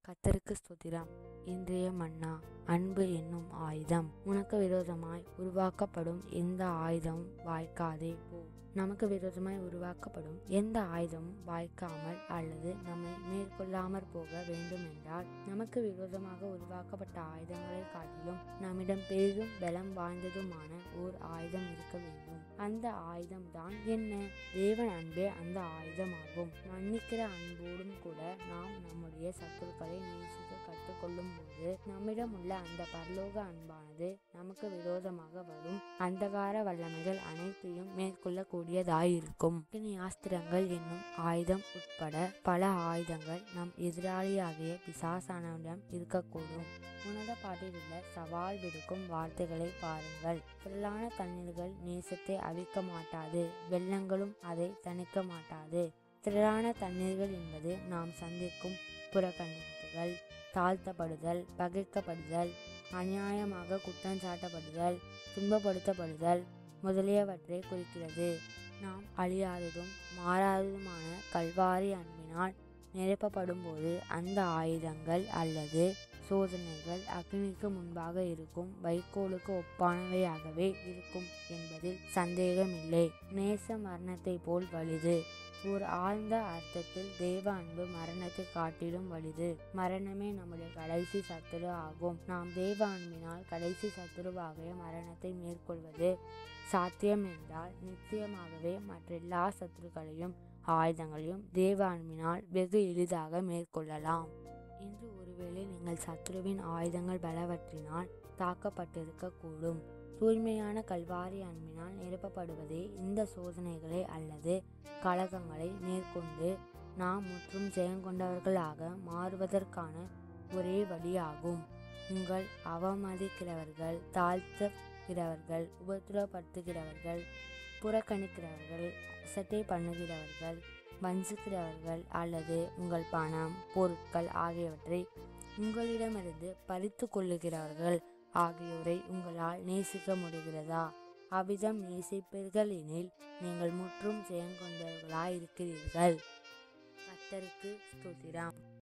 கத்தருக்கு ஸ்தோத்திரம் இன்றைய மன்னா அன்பு என்னும் ஆயுதம் உனக்கு விரோதமாய் உருவாக்கப்படும் எந்த ஆயுதமும் வாய்க்காதே போ நமக்கு விரோதமாய் உருவாக்கப்படும் எந்த ஆயுதமும் வாய்க்காமல் அல்லது நம்மை மேற்கொள்ளாமற் போக வேண்டும் என்றால் நமக்கு விரோதமாக உருவாக்கப்பட்ட ஆயுதங்களை காட்டிலும் நம்மிடம் பெரிதும் பலம் வாய்ந்ததுமான ஓர் ஆயுதம் இருக்க வேண்டும் அந்த ஆயுதம் தான் என்ன தேவன் அன்பே அந்த ஆயுதமாகும் மன்னிக்கிற அன்போடும் கூட நாம் நம்முடைய சத்துருக்களை நேசிக்க கற்றுக்கொள்ளும் போது நம்மிடம் உள்ள அந்த பரலோக அன்பானது நமக்கு விரோதமாக வரும் அந்தகார வல்லமைகள் அனைத்தையும் மேற்கொள்ளக்கூடியதாயிருக்கும் ஆஸ்திரங்கள் என்னும் ஆயுதம் உட்பட பல ஆயுதங்கள் நம் எதிராளியாகிய பிசாசானவிடம் இருக்கக்கூடும் உன்னத பாட்டில் உள்ள சவால் விடுக்கும் வார்த்தைகளை பாருங்கள் திரளான தண்ணீர்கள் நேசத்தை அவிக்க மாட்டாது வெள்ளங்களும் அதை தணிக்க மாட்டாது திரளான தண்ணீர்கள் என்பது நாம் சந்திக்கும் புறக்கணிப்புகள் தாழ்த்தப்படுதல் பகைக்கப்படுதல் அநியாயமாக குற்றஞ்சாட்டப்படுதல் துன்பப்படுத்தப்படுதல் முதலியவற்றை குறிக்கிறது நாம் அழியாததும் மாறாததுமான கல்வாரி அன்பினால் நிரப்பப்படும் போது அந்த ஆயுதங்கள் அல்லது சோதனைகள் அக்னிக்கு முன்பாக இருக்கும் வைக்கோலுக்கு ஒப்பானவையாகவே இருக்கும் என்பதில் சந்தேகமில்லை நேச மரணத்தை போல் வலிது ஒரு ஆழ்ந்த அர்த்தத்தில் தேவ அன்பு மரணத்தை காட்டிலும் வலிது மரணமே நம்முடைய கடைசி சத்துரு ஆகும் நாம் தேவ அன்பினால் கடைசி சத்துருவாகிய மரணத்தை மேற்கொள்வது சாத்தியம் என்றால் நிச்சயமாகவே மற்றெல்லா சத்துருக்களையும் ஆயுதங்களையும் தேவ அன்பினால் வெகு எளிதாக மேற்கொள்ளலாம் இன்று ஒருவேளை நீங்கள் சத்ருவின் ஆயுதங்கள் பலவற்றினால் தாக்கப்பட்டிருக்கக்கூடும் தூய்மையான கல்வாரி அன்பினால் நிரப்பப்படுவதே இந்த சோதனைகளை அல்லது கலகங்களை மேற்கொண்டு நாம் முற்றும் ஜெயங்கொண்டவர்களாக மாறுவதற்கான ஒரே வழியாகும் உங்கள் அவமதிக்கிறவர்கள் தாழ்த்துகிறவர்கள் உபத்திரப்படுத்துகிறவர்கள் புறக்கணிக்கிறவர்கள் அசட்டை பண்ணுகிறவர்கள் வஞ்சிக்கிறவர்கள் அல்லது உங்கள் பணம் பொருட்கள் ஆகியவற்றை உங்களிடமிருந்து பறித்து கொள்ளுகிறவர்கள் ஆகியோரை உங்களால் நேசிக்க முடிகிறதா அவ்விதம் நேசிப்பீர்கள் எனில் நீங்கள் முற்றும் ஜெயங்கொண்டவர்களாயிருக்கிறீர்கள் கத்தருக்கு ஸ்தோத்திரம்